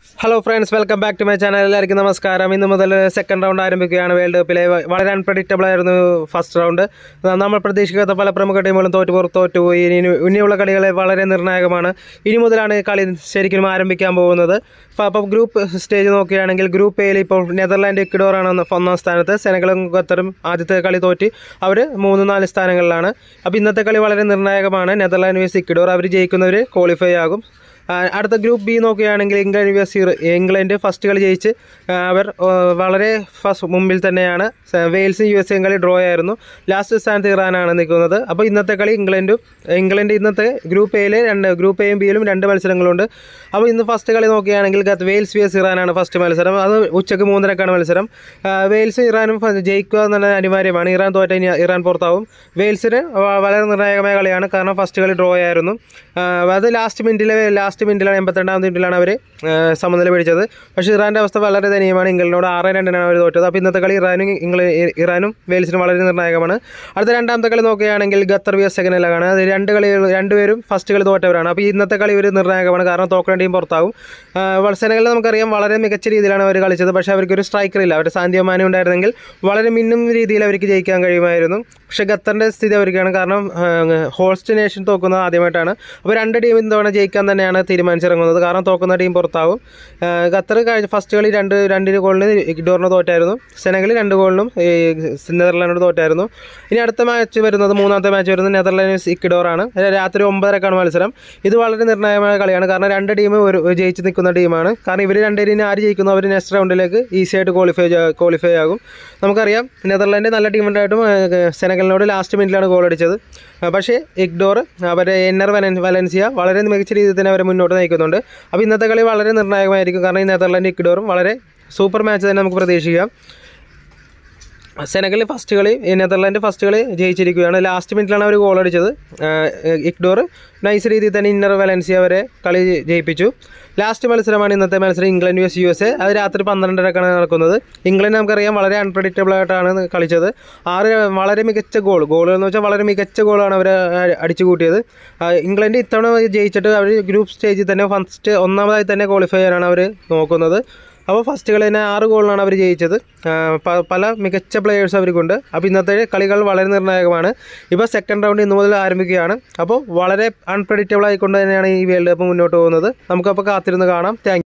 hello friends welcome back to my channel എല്ലാവർക്കും നമസ്കാരം ഇന്ന് മുതൽ സെക്കൻഡ് റൗണ്ട് ആരംഭിക്കുകയാണ് വേൾഡ് കപ്പിലെ വ- വളരെ അൺപ്രഡിക്റ്റബിൾ ആയിരുന്നു ഫസ്റ്റ് റൗണ്ട് നമ്മൾ പ്രതീക്ഷിക്കാത്ത പല പ്രമുഖ ടീമുകളും തോറ്റു പുറത്ത് തോറ്റുപോയി ഇനി ഇനിയുള്ള കളികളെ വളരെ നിർണായകമാണ് ഇനി മുതലാണ് കളി ശരിക്കും ആരംഭിക്കാൻ പോകുന്നത് അപ്പോൾ അപ്പോൾ ഗ്രൂപ്പ് സ്റ്റേജ് നോക്കുകയാണെങ്കിൽ ഗ്രൂപ്പ് എയിൽ ഇപ്പോൾ നെതർലാൻഡ് ഇക്വഡോറാണ് ഒന്ന് ഒന്നാം സ്ഥാനത്ത് സെനഗലും ഖത്തറും ആദ്യത്തെ കളി തോറ്റ് അവർ മൂന്ന് നാല് സ്ഥാനങ്ങളിലാണ് അപ്പോൾ ഇന്നത്തെ കളി വളരെ നിർണായകമാണ് നെതർലാൻഡ് വേസ് ഇക്വഡോർ അവർ ജയിക്കുന്നവർ ക്വാളിഫൈ ആകും ആ, അടുത്ത ഗ്രൂപ്പ് ബി നോക്കുകയാണെങ്കിൽ ഇംഗ്ലണ്ട് vs ഇറ- ഇംഗ്ലണ്ട് ഫസ്റ്റ് കളി ജയിച്ച് ആ, അവർ ആ, വളരെ ഫസ്റ്റ് മുമ്പിൽ തന്നെയാണ് സ- വെയിൽസും യു എസ് എയും കളി ഡ്രോ ആയിരുന്നു ലാസ്റ്റ് സ്ഥാനത്ത് ഇറാനാണ് നിൽക്കുന്നത് അപ്പോൾ ഇന്നത്തെ കളി ഇംഗ്ലണ്ടും ഇംഗ്ലണ്ട് ഇന്നത്തെ ഗ്രൂപ്പ് എയിൽ രണ്ട് ഗ്രൂപ്പ് എയും ബിയിലും രണ്ട് മത്സരങ്ങളുണ്ട് അപ്പോൾ ഇന്ന് ഫസ്റ്റ് കളി നോക്കുകയാണെങ്കിൽ ഗത്ത് വെയിൽസ് vs ഇറാനാണ് ഫസ്റ്റ് മത്സരം അത് ഉച്ചയ്ക്ക് മൂന്നരക്കാണ് മത്സരം ആ, വെയിൽസും ഇറാനും ഫ- ജയിക്കുക എന്നുള്ള അനിവാര്യമാണ് ഇറാൻ തോറ്റ ഇനി ഇറാൻ പുറത്താവും വെയിൽസിന് വ- വളരെ നിർണായകമായ കളിയാണ് കാരണം ഫസ്റ്റ് കളി ഡ്രോ ആയിരുന്നു ആ, അത് ലാസ്റ്റ് മിനിറ്റിലെ ലാസ്റ്റ് മിനിറ്റിലാണ് എൺപത്തിരണ്ടാം മിനിറ്റിലാണ് അവർ സമനില പിടിച്ചത് പക്ഷേ ഇറാൻ്റെ അവസ്ഥ വളരെ ദയനീയമാണ് ഇംഗ്ലണ്ടിനോട് ആറ് രണ്ടിനാണ് അവർ തോറ്റത് അപ്പോൾ ഇന്നത്തെ കളി ഇറാനും ഇംഗ്ല ഇറാനും വെയിൽസിനും വളരെ നിർണായകമാണ് അടുത്ത രണ്ടാമത്തെ കളി നോക്കുകയാണെങ്കിൽ ഖത്തർ വിയസ് സെക്കൻഡ് ലെഗാണ് അത് രണ്ട് കളി രണ്ടുപേരും ഫസ്റ്റ് കളി തോറ്റവരാണ് അപ്പോൾ ഇന്നത്തെ കളി ഒരു നിർണായകമാണ് കാരണം തോക്കുന്ന ടീം പുറത്താവും സെനകളിൽ നമുക്കറിയാം വളരെ മികച്ച രീതിയിലാണ് അവർ കളിച്ചത് പക്ഷേ അവർക്കൊരു സ്ട്രൈക്കർ ഇല്ല അവർ സാന്തിയോ മാനി ഉണ്ടായിരുന്നെങ്കിൽ വളരെ മിന്നും രീതിയിൽ അവർക്ക് ജയിക്കാൻ കഴിയുമായിരുന്നു പക്ഷേ ഖത്തറിൻ്റെ സ്ഥിതി അവർക്കാണ് കാരണം ഹോൾസ്റ്റ് നേഷൻ തോക്കുന്നത് ആദ്യമായിട്ടാണ് അപ്പോൾ രണ്ട് ടീം ഇത്തവണ ജയിക്കാൻ തന്നെയാണ് തീരുമാനിച്ചിറങ്ങുന്നത് കാരണം തോക്കുന്ന ടീം പുറത്താവും ആ, ഖത്തർ കഴിഞ്ഞ ഫസ്റ്റ് കളി രണ്ട് രണ്ടിന് ഗോളിന് ഇഗ്ഡോറിന് തോറ്റായിരുന്നു സെനഗൽ രണ്ട് ഗോളിനും ഈ നെതർലാൻഡിനോട് തോറ്റായിരുന്നു ഇനി അടുത്ത മാച്ച് വരുന്നത് മൂന്നാമത്തെ മാച്ച് വരുന്നത് നെതർലാൻഡ്സ് ഇക്വഡോറാണ് രാത്രി ഒമ്പതരക്കാണ് മത്സരം ഇത് വളരെ നിർണായകമായ കളിയാണ് കാരണം രണ്ട് ടീം ഒരു ജയിച്ച് നിൽക്കുന്ന ടീമാണ് കാരണം ഇവർ രണ്ടുപേരും ആര് ജയിക്കുന്നു അവർ നെക്സ്റ്റ് റൗണ്ടിലേക്ക് ഈസി ആയിട്ട് ക്വാളിഫൈ ക്വാളിഫൈ ആകും നമുക്കറിയാം നെതർലാൻഡ് നല്ല ടീമുണ്ടായിട്ടും സെനഗലിനോട് ലാസ്റ്റ് മിനിറ്റിലാണ് ഗോൾ അടിച്ചത് ആ, പക്ഷേ ഇഗ്ഡോർ അവരെ എന്നർ വലൻ വലൻസിയ വളരെ മികച്ച രീതിയിൽ തന്നെ അവരെ മുന്നോട്ട് നയിക്കുന്നുണ്ട് അപ്പോൾ ഇന്നത്തെ കളി വളരെ നിർണായകമായിരിക്കും കാരണം ഈ നെതർലാൻഡ് ഇഗ്ഡോറും വളരെ സൂപ്പർ മാച്ച് തന്നെ നമുക്ക് പ്രതീക്ഷിക്കാം സെനഗൽ ഫസ്റ്റ് കളി ഈ നെതർലാൻഡ് ഫസ്റ്റ് കളി ജയിച്ചിരിക്കുകയാണ് ലാസ്റ്റ് മിനിറ്റിലാണ് അവർ ഗോൾ അടിച്ചത് ആഹ് ഇക്ഡോർ നൈസ് രീതിയിൽ തന്നെ ഇന്നർ വലൻസിയ അവരെ കളി ജയിപ്പിച്ചു ലാസ്റ്റ് മത്സരമാണ് ഇന്നത്തെ മത്സരം England U S U S A അത് രാത്രി പന്ത്രണ്ടരക്കാണ് നടക്കുന്നത് ഇംഗ്ലണ്ട് നമുക്കറിയാം വളരെ അൺപ്രഡിക്റ്റബിൾ ആയിട്ടാണ് കളിച്ചത് ആറ് വളരെ മികച്ച ഗോൾ ഗോളുകൾ എന്ന് വെച്ചാൽ വളരെ മികച്ച ഗോളാണ് അവർ അടിച്ചു കൂട്ടിയത് ആഹ് ഇംഗ്ലണ്ട് ഇത്തവണ ജയിച്ചിട്ട് അവർ ഗ്രൂപ്പ് സ്റ്റേജിൽ തന്നെ ഫസ്റ്റ് ഒന്നാമതായി തന്നെ ക്വാളിഫൈ ചെയ്യാനാണ് അവർ നോക്കുന്നത് അപ്പോൾ ഫസ്റ്റ് കളി തന്നെ ആറ് ഗോളിനാണ് അവർ ജയിച്ചത് ആ, പ- പല മികച്ച പ്ലെയേഴ്സ് അവർക്കുണ്ട് അപ്പോൾ ഇന്നത്തെ കളികൾ വളരെ നിർണായകമാണ് ഇപ്പോൾ സെക്കൻഡ് റൗണ്ട് ഇന്ന് മുതൽ ആരംഭിക്കുകയാണ് അപ്പോൾ വളരെ അൺപ്രഡിക്റ്റബിൾ ആയിക്കൊണ്ട് തന്നെയാണ് ഈ വേൾഡ് കപ്പ് മുന്നോട്ട് പോകുന്നത് നമുക്കപ്പോൾ കാത്തിരുന്ന് കാണാം താങ്ക്